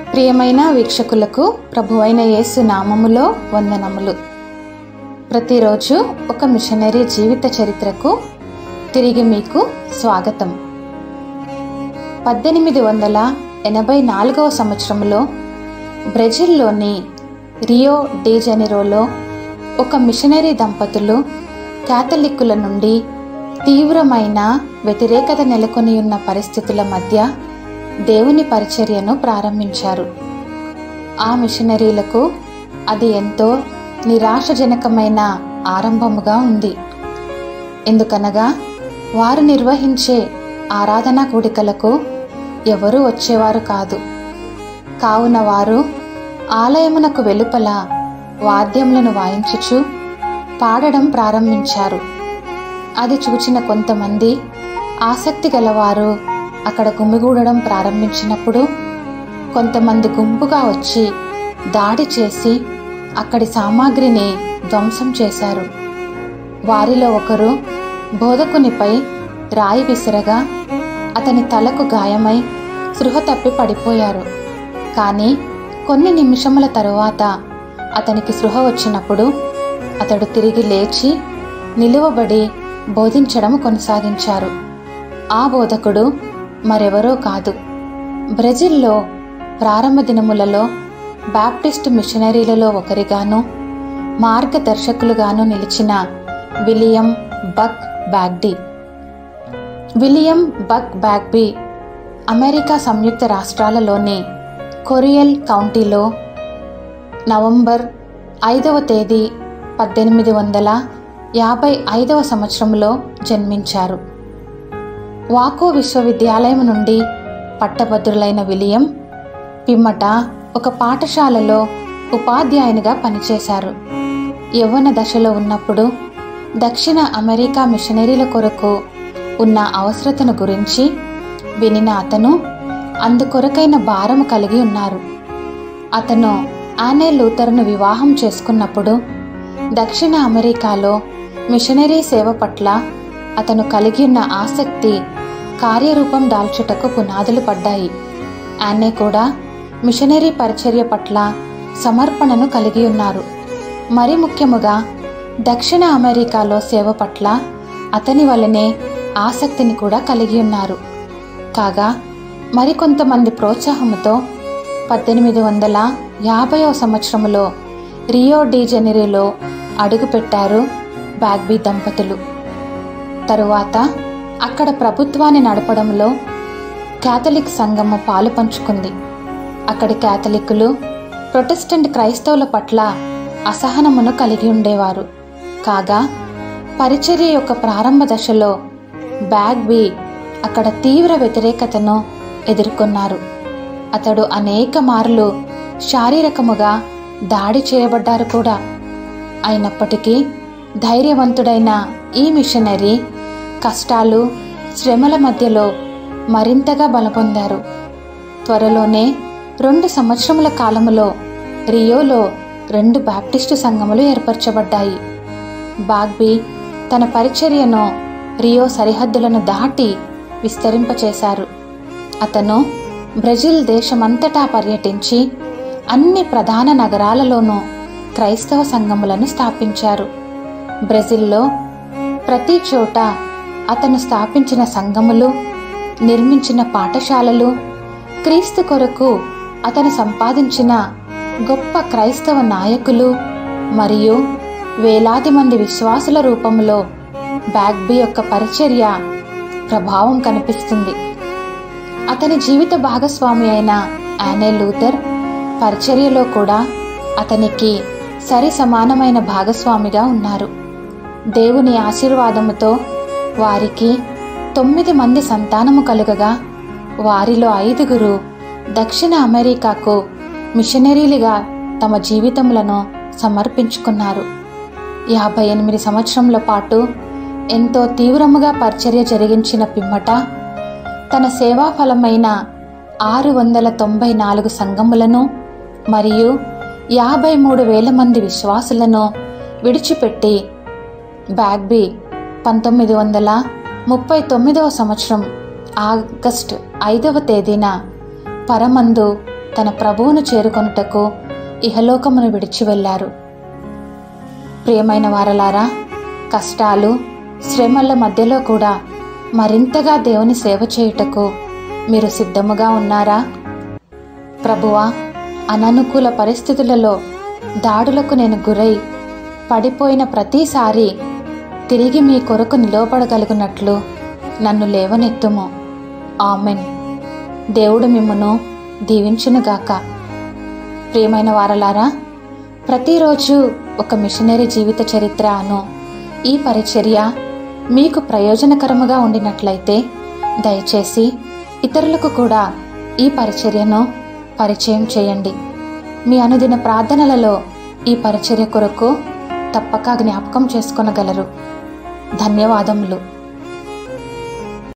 ప్రియమైన వీక్షకులకు ప్రభువైన యేసు నామములో వందనములు ప్రతిరోజు ఒక మిషనరీ జీవిత చరిత్రకు తిరిగి మీకు స్వాగతం పద్దెనిమిది వందల ఎనభై నాలుగవ సంవత్సరంలో బ్రెజిల్లోని రియో డి జెనిరోలో ఒక మిషనరీ దంపతులు క్యాథలిక్కుల నుండి తీవ్రమైన వ్యతిరేకత నెలకొని ఉన్న పరిస్థితుల మధ్య దేవుని పరిచర్యను ప్రారంభించారు ఆ మిషనరీలకు అది ఎంతో నిరాశజనకమైన ఆరంభముగా ఉంది ఎందుకనగా వారు నిర్వహించే ఆరాధనా కూడికలకు ఎవరూ వచ్చేవారు కాదు కావున వారు ఆలయమునకు వెలుపల వాద్యములను వాయించుచు పాడడం ప్రారంభించారు అది చూచిన కొంతమంది ఆసక్తి గలవారు అక్కడ గుమిగూడడం ప్రారంభించినప్పుడు కొంతమంది గుంపుగా వచ్చి దాడి చేసి అక్కడి సామాగ్రిని ధ్వంసం చేశారు వారిలో ఒకరు బోధకునిపై రాయి విసిరగా అతని తలకు గాయమై సృహ తప్పి పడిపోయారు కానీ కొన్ని నిమిషముల తరువాత అతనికి సృహ వచ్చినప్పుడు అతడు తిరిగి లేచి నిలువబడి బోధించడం కొనసాగించారు ఆ బోధకుడు మరెవరో కాదు బ్రెజిల్లో ప్రారంభ దినములలో బాప్టిస్ట్ మిషనరీలలో ఒకరిగాను మార్గదర్శకులుగాను నిలిచిన William Buck Bagby William Buck Bagby America సంయుక్త రాష్ట్రాలలోని కొరియల్ కౌంటీలో నవంబర్ ఐదవ తేదీ పద్దెనిమిది వందల యాభై ఐదవ సంవత్సరంలో జన్మించారు వాకో విశ్వవిద్యాలయం నుండి పట్టభద్రులైన విలియం పిమ్మట ఒక పాఠశాలలో ఉపాధ్యాయునిగా పనిచేశారు యవ్వన దశలో ఉన్నప్పుడు దక్షిణ అమెరికా మిషనరీల కొరకు ఉన్న అవసరతను గురించి వినిన అతను అందుకొరకైన భారము కలిగి ఉన్నారు అతను ఆనే లూథర్ను వివాహం చేసుకున్నప్పుడు దక్షిణ అమెరికాలో మిషనరీ సేవ పట్ల అతను కలిగి ఉన్న ఆసక్తి కార్యరూపం దాల్చుటకు పునాదులు పడ్డాయి ఆనే కూడా మిషనరీ పరిచర్య పట్ల సమర్పణను కలిగి ఉన్నారు మరి ముఖ్యముగా దక్షిణ అమెరికాలో సేవ పట్ల అతని వలనే ఆసక్తిని కూడా కలిగి ఉన్నారు కాగా మరికొంతమంది ప్రోత్సాహముతో పద్దెనిమిది వందల యాభైవ సంవత్సరములో రియో డి జెనిరీలో అడుగుపెట్టారు బ్యాగ్బీ దంపతులు తరువాత అక్కడ ప్రభుత్వాన్ని నడపడంలో క్యాథలిక్ సంఘము పాలు పంచుకుంది అక్కడి క్యాథలిక్కులు ప్రొటెస్టెంట్ క్రైస్తవుల పట్ల అసహనమును కలిగి ఉండేవారు కాగా పరిచర్య యొక్క ప్రారంభ దశలో బ్యాగ్బీ అక్కడ తీవ్ర వ్యతిరేకతను ఎదుర్కొన్నారు అతడు అనేక మార్లు శారీరకముగా దాడి చేయబడ్డారు కూడా అయినప్పటికీ ధైర్యవంతుడైన ఈ మిషనరీ కష్టాలు శ్రమల మధ్యలో మరింతగా బలపొందారు త్వరలోనే రెండు సంవత్సరముల కాలములో రియోలో రెండు బాప్టిస్టు సంఘములు ఏర్పరచబడ్డాయి బాగ్బీ తన పరిచర్యను రియో సరిహద్దులను దాటి విస్తరింపచేశారు అతను బ్రెజిల్ దేశమంతటా పర్యటించి అన్ని ప్రధాన నగరాలలోనూ క్రైస్తవ సంఘములను స్థాపించారు బ్రెజిల్లో ప్రతి చోట అతను స్థాపించిన సంఘములు నిర్మించిన పాఠశాలలు క్రీస్తు కొరకు అతను సంపాదించిన గొప్ప క్రైస్తవ నాయకులు మరియు వేలాది మంది విశ్వాసుల రూపంలో బ్యాగ్బీ యొక్క పరిచర్య ప్రభావం కనిపిస్తుంది అతని జీవిత భాగస్వామి అయిన యానే లూథర్ పరిచర్యలో కూడా అతనికి సరి సమానమైన భాగస్వామిగా ఉన్నారు దేవుని ఆశీర్వాదముతో వారికి తొమ్మిది మంది సంతానము కలుగగా వారిలో ఐదుగురు దక్షిణ అమెరికాకు మిషనరీలుగా తమ జీవితములను సమర్పించుకున్నారు యాభై ఎనిమిది సంవత్సరముల పాటు ఎంతో తీవ్రముగా పరిచర్య జరిగించిన పిమ్మట తన సేవాఫలమైన ఆరు వందల తొంభై నాలుగు సంఘములను మరియు యాభై మూడు వేల మంది విశ్వాసులను విడిచిపెట్టి బ్యాగ్బీ పంతొమ్మిది వందల ముప్పై తొమ్మిదవ సంవత్సరం ఆగస్ట్ ఐదవ తేదీన పరమందు తన ప్రభువును చేరుకొనుటకు ఇహలోకమును విడిచి వెళ్ళారు ప్రియమైన వారలారా కష్టాలు శ్రమల మధ్యలో కూడా మరింతగా దేవుని సేవ చేయుటకు మీరు సిద్ధముగా ఉన్నారా ప్రభువా అననుకూల పరిస్థితులలో దాడులకు నేను గురై పడిపోయిన ప్రతిసారి తిరిగి మీ కొరకు నిలవబడగలుగునట్లు నన్ను లేవనెత్తుము ఆమెన్ దేవుడు మిమ్మను దీవించునుగాక ప్రియమైన వారలారా ప్రతిరోజు ఒక మిషనరీ జీవిత చరిత్ర అను ఈ పరిచర్య మీకు ప్రయోజనకరముగా ఉండినట్లయితే దయచేసి ఇతరులకు కూడా ఈ పరిచర్యను పరిచయం చేయండి మీ అనుదిన ప్రార్థనలలో ఈ పరిచర్య కొరకు తప్పక జ్ఞాపకం చేసుకొనగలరు ధన్యవాదములు